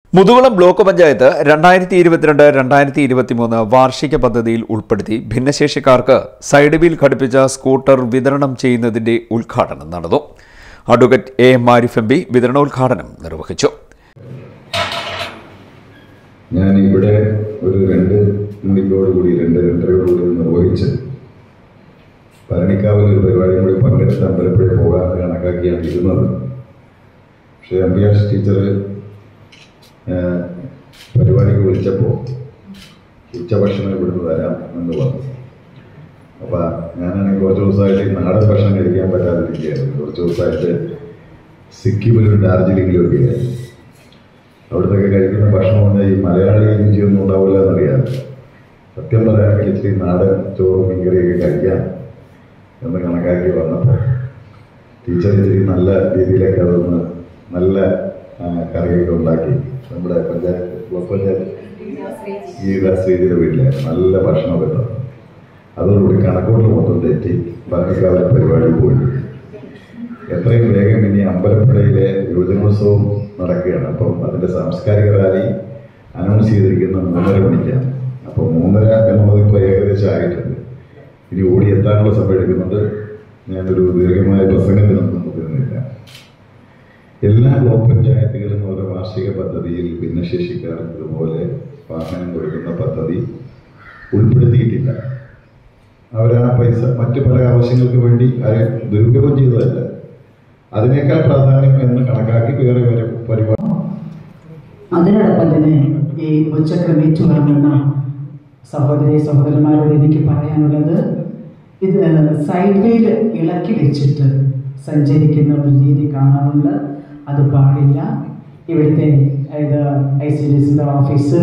Muthukulam block panchayat രണ്ടായിരത്തി ഇരുപത്തിരണ്ട് രണ്ടായിരത്തി ഇരുപത്തിമൂന്ന് വാർഷിക പദ്ധതിയിൽ ഉൾപ്പെടുത്തി ഭിന്നശേഷിക്കാർക്ക് സൈഡ് വീൽ ഘടിപ്പിച്ച സ്കൂട്ടർ വിതരണം ചെയ്യുന്നതിന്റെ ഉദ്ഘാടനം നടന്നു advocate A M Arif M P വിതരണോദ്ഘാടനം നിർവഹിച്ചു ഞാൻ ഇവിടെ ഒരു രണ്ട് മണിക്കൂറുകൂടി രണ്ട് രണ്ടരയോടുകൂടി നിർവഹിച്ച് ഭരണിക്കാവിൽ ഒരു പരിപാടിയും കൂടി പങ്കെടുത്ത് അമ്പലപ്പുഴ പോകാമെന്ന് കണക്കാക്കിയാണ് ഇരുന്നത് പക്ഷേ അമ്പിയാഷ് ടീച്ചർ പരിപാടിക്ക് വിളിച്ചപ്പോൾ ഉച്ചഭക്ഷണം ഇവിടുന്ന് തരാം എന്ന് പറഞ്ഞു അപ്പോൾ ഞാനാണെങ്കിൽ കുറച്ച് ദിവസമായിട്ട് ഈ നാടൻ ഭക്ഷണം കഴിക്കാൻ പറ്റാതിരിക്കുകയായിരുന്നു കുറച്ച് ദിവസമായിട്ട് സിക്കിമിലും ഡാർജിലിംഗിലും ഒക്കെയായിരുന്നു അവിടുത്തെ കഴിക്കുന്ന ഭക്ഷണം പറഞ്ഞാൽ ഈ മലയാളി രുചിയൊന്നും ഉണ്ടാവില്ല എന്നറിയാം സത്യം പറയുകയാണെങ്കിൽ ഇച്ചിരി നാടൻ ചോറും മീൻകറിയൊക്കെ കഴിക്കാം എന്ന് കണക്കാക്കി വന്നപ്പോൾ ടീച്ചർ ഇച്ചിരി നല്ല രീതിയിലൊക്കെ അതൊന്ന് നല്ല ആ, കറിയൊക്കെ ഉണ്ടാക്കി നമ്മുടെ പഞ്ചായത്ത് ബ്ലോക്ക് പഞ്ചായത്ത് ഗീത ശ്രീജിയുടെ വീട്ടിലായിരുന്നു നല്ല ഭക്ഷണമൊക്കെ തന്നു അതോടുകൂടി കണക്കൂട്ടിൽ മൊത്തം തെറ്റി ഭരണിക്കാവിലെ പരിപാടി പോയി എത്രയും വേഗം ഇനി അമ്പലപ്പുഴയിലെ യുവജനോത്സവം നടക്കുകയാണ് അപ്പം അതിൻ്റെ സാംസ്കാരിക റാലി അനൗൺസ് ചെയ്തിരിക്കുന്ന മൂന്നര മണിക്കാണ് അപ്പോൾ മൂന്നര എന്നുള്ളത് ഇപ്പോൾ ഏകദേശം ആയിട്ടുണ്ട് ഇനി ഓടി എത്താനുള്ള സമയം എടുക്കുന്നുണ്ട് ഞാനൊരു ദീർഘമായ പ്രസംഗത്തിനൊന്നും മുതിരുന്നില്ല എല്ലാ ബ്ലോക്ക് പഞ്ചായത്തുകളും ഓരോ വാർഷിക പദ്ധതിയിൽ ഭിന്നശേഷിക്കാർക്ക് ഇതുപോലെ വാഹനം കൊടുക്കുന്ന പദ്ധതി ഉൾപ്പെടുത്തിയിട്ടില്ല അവർ ആ പൈസ മറ്റു പല ആവശ്യങ്ങൾക്ക് വേണ്ടി അത് ദുരുപയോഗം ചെയ്തതല്ല അതിനേക്കാൾ പ്രാധാന്യം എന്ന് കണക്കാക്കി വേറെ വേറെ പരിപാടി അതിനോടൊപ്പം തന്നെ ഈ ഉച്ചക്രം ഏറ്റുവാങ്ങുന്ന സഹോദരി സഹോദരന്മാരോട് എനിക്ക് പറയാനുള്ളത് ഇത് സൈഡ് വീൽ ഇളക്കി വെച്ചിട്ട് സഞ്ചരിക്കുന്ന ഒരു രീതി കാണാറുണ്ട് അത് പാടില്ല ഇവിടുത്തെ ഇത് ഐ സി ഡി സിയുടെ ഓഫീസ്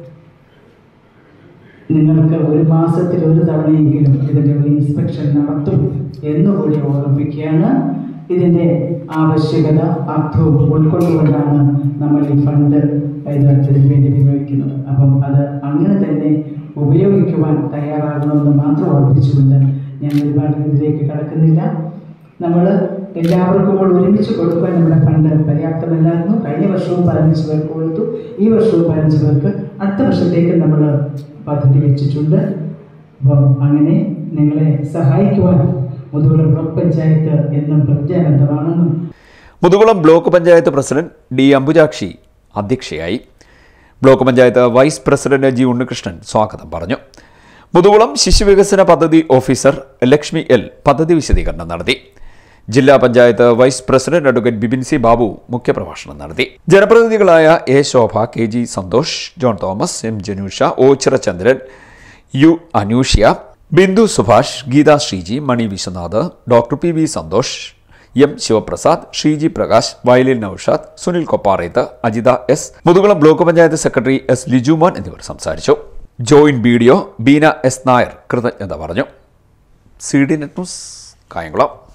നിങ്ങൾക്ക് ഒരു മാസത്തിൽ ഒരു തവണയെങ്കിലും ഇതിൻ്റെ ഒരു ഇൻസ്പെക്ഷൻ നടത്തും എന്നുകൂടി ഓർമ്മിപ്പിക്കുകയാണ് ഇതിൻ്റെ ആവശ്യകത അർത്ഥവും ഉൾക്കൊണ്ടുകൊണ്ടാണ് നമ്മൾ ഈ ഫണ്ട് ഇത് ഇതിന് വേണ്ടി വിനിയോഗിക്കുന്നത് അപ്പം അത് അങ്ങനെ തന്നെ ഉപയോഗിക്കുവാൻ തയ്യാറാകണമെന്ന് മാത്രം ഓർമ്മിച്ചുകൊണ്ട് ഞാൻ ഒരുപാട് ഇതിലേക്ക് കടക്കുന്നില്ല നമ്മൾ എല്ലാവർക്കും കൂടെ ഒരുമിച്ച് കൊടുക്കാൻ നമ്മുടെ ഫണ്ട് പര്യാപ്തമല്ലായിരുന്നു കഴിഞ്ഞ വർഷവും പതിനഞ്ച് പേർക്ക് കൊടുത്തു ഈ വർഷവും പതിനഞ്ച് പേർക്ക് അടുത്ത വർഷത്തേക്ക് നമ്മൾ പദ്ധതി വെച്ചിട്ടുണ്ട് അപ്പം അങ്ങനെ നിങ്ങളെ സഹായിക്കുവാൻ മുതുകുളം ബ്ലോക്ക് പഞ്ചായത്ത് എന്നും പ്രത്യാനന്ദമാണെന്നും Muthukulam block panchayat president D Ambujakshi അധ്യക്ഷയായി block panchayat vice president G Unnikrishnan സ്വാഗതം പറഞ്ഞു മുതുകുളം ശിശുവികസന പദ്ധതി ഓഫീസർ ലക്ഷ്മി എൽ പദ്ധതി വിശദീകരണം നടത്തി ജില്ലാ panchayat vice president advocate Bibin C Babu മുഖ്യപ്രഭാഷണം നടത്തി ജനപ്രതിനിധികളായ A Shobha K G Santhosh John Thomas M Janusha O Chirachandran U Anushya Bindu Subhash Geetha Sreeji Mani Viswanath doctor P V Santhosh M Sivaprasad Sheeji Prakash Vayalil Noushad Sunil Kopparethu Ajitha S Muthukulam block panchayat secretary S Lijumon എന്നിവർ സംസാരിച്ചു joint B D O Beena S Nair കൃതജ്ഞത പറഞ്ഞു C D net news Kayamkulam